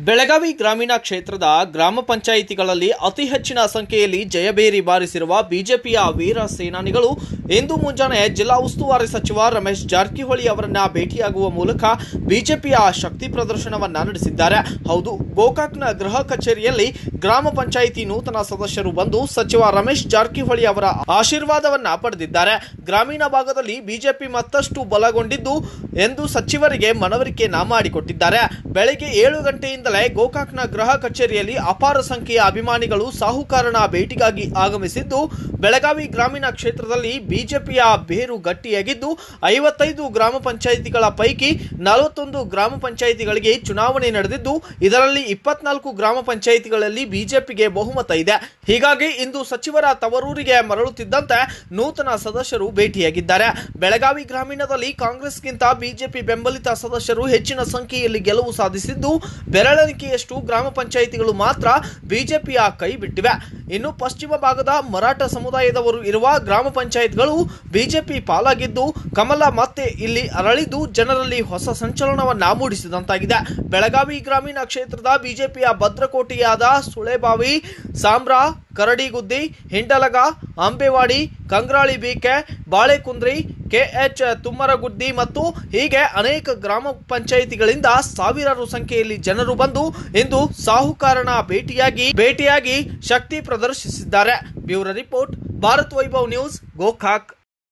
ಬೆಳಗಾವಿ ಗ್ರಾಮೀಣ ಕ್ಷೇತ್ರದ ಗ್ರಾಮ ಪಂಚಾಯಿತಿಗಳಲ್ಲಿ ಅತಿ ಹೆಚ್ಚಿನ ಸಂಖ್ಯೆಯಲ್ಲಿ ಜಯಬೇರಿ ಬಾರಿಸಿರುವ ಬಿಜೆಪಿಯ ವೀರ ಸೇನಾನಿಗಳು ಇಂದು ಮುಂಜಾನೆ ಜಿಲ್ಲಾ ಉಸ್ತುವಾರಿ ಸಚಿವ ರಮೇಶ್ ಜಾರಕಿಹೊಳಿ ಅವರನ್ನ ಭೇಟಿಯಾಗುವ ಮೂಲಕ ಬಿಜೆಪಿಯ ಶಕ್ತಿ ಪ್ರದರ್ಶನವನ್ನ ನಡೆಸಿದ್ದಾರೆ ಹೌದು ಗೋಕಾಕ್ನ ಗೃಹ ಕಚೇರಿಯಲ್ಲಿ ಗ್ರಾಮ ಪಂಚಾಯಿತಿ ನೂತನ ಸದಸ್ಯರು ಬಂದು ಸಚಿವ ರಮೇಶ್ ಜಾರಕಿಹೊಳಿ ಅವರ ಆಶೀರ್ವಾದವನ್ನ ಪಡೆದಿದ್ದಾರೆ ಗ್ರಾಮೀಣ ಭಾಗದಲ್ಲಿ ಬಿಜೆಪಿ ಮತ್ತಷ್ಟು ಬಲಗೊಂಡಿದ್ದು ಎಂದು ಸಚಿವರಿಗೆ ಮನವರಿಕೆಯನ್ನ ಮಾಡಿಕೊಟ್ಟಿದ್ದಾರೆ ಬೆಳಗ್ಗೆ ಏಳು ಗಂಟೆಯಿಂದಲೇ ಗೋಕಾಕ್ನ ಗೃಹ ಕಚೇರಿಯಲ್ಲಿ ಅಪಾರ ಸಂಖ್ಯೆಯ ಅಭಿಮಾನಿಗಳು ಸಾಹುಕಾರನ ಭೇಟಿಗಾಗಿ ಆಗಮಿಸಿದ್ದು ಬೆಳಗಾವಿ ಗ್ರಾಮೀಣ ಕ್ಷೇತ್ರದಲ್ಲಿ ಬಿಜೆಪಿಯ ಬೇರು ಗಟ್ಟಿಯಾಗಿದ್ದು ಐವತ್ತೈದು ಗ್ರಾಮ ಪಂಚಾಯಿತಿಗಳ ಪೈಕಿ ನಲವತ್ತೊಂದು ಗ್ರಾಮ ಪಂಚಾಯಿತಿಗಳಿಗೆ ಚುನಾವಣೆ ನಡೆದಿದ್ದು ಇದರಲ್ಲಿ ಇಪ್ಪತ್ನಾಲ್ಕು ಗ್ರಾಮ ಪಂಚಾಯಿತಿಗಳಲ್ಲಿ ಬಿಜೆಪಿಗೆ ಬಹುಮತ ಇದೆ ಹೀಗಾಗಿ ಇಂದು ಸಚಿವರ ತವರೂರಿಗೆ ಮರಳುತ್ತಿದ್ದಂತೆ ನೂತನ ಸದಸ್ಯರು ಭೇಟಿಯಾಗಿದ್ದಾರೆ ಬೆಳಗಾವಿ ಗ್ರಾಮೀಣದಲ್ಲಿ ಕಾಂಗ್ರೆಸ್ಗಿಂತ ಬಿಜೆಪಿ ಬೆಂಬಲಿತ ಸದಸ್ಯರು ಹೆಚ್ಚಿನ ಸಂಖ್ಯೆಯಲ್ಲಿ ಗೆಲುವು ಸಾಧಿಸಿದ್ದು ಬೆರಳೆಣಿಕೆಯಷ್ಟು ಗ್ರಾಮ ಪಂಚಾಯಿತಿಗಳು ಮಾತ್ರ ಬಿಜೆಪಿಯ ಕೈ ಬಿಟ್ಟಿವೆ ಇನ್ನು ಪಶ್ಚಿಮ ಭಾಗದ ಮರಾಠ ಸಮುದಾಯದವರು ಇರುವ ಗ್ರಾಮ ಪಂಚಾಯತ್ಗಳು ಬಿಜೆಪಿ ಪಾಲಾಗಿದ್ದು ಕಮಲ ಮತ್ತೆ ಇಲ್ಲಿ ಅರಳಿದ್ದು ಜನರಲ್ಲಿ ಹೊಸ ಸಂಚಲನವನ್ನ ಮೂಡಿಸಿದಂತಾಗಿದೆ ಬೆಳಗಾವಿ ಗ್ರಾಮೀಣ ಕ್ಷೇತ್ರದ ಬಿಜೆಪಿಯ ಭದ್ರಕೋಟೆಯಾದ ಸುಳೆಬಾವಿ ಸಾಂಬ್ರಾ ಕರಡಿಗುದ್ದಿ ಹಿಂಡಲಗ ಅಂಬೆವಾಡಿ ಕಂಗ್ರಾಳಿ ಬಿಕೆ ಬಾಳೆಕುಂದ್ರಿ ಕೆಎಚ್ ತುಮ್ಮರಗುದ್ದಿ ಮತ್ತು ಹೀಗೆ ಅನೇಕ ಗ್ರಾಮ ಪಂಚಾಯಿತಿಗಳಿಂದ ಸಾವಿರಾರು ಸಂಖ್ಯೆಯಲ್ಲಿ ಜನರು ಬಂದು ಇಂದು ಸಾಹುಕಾರನ ಭೇಟಿಯಾಗಿ ಭೇಟಿಯಾಗಿ ಶಕ್ತಿ ಪ್ರದರ್ಶಿಸಿದ್ದಾರೆ bureau report Bharat Vaibhav news Gokak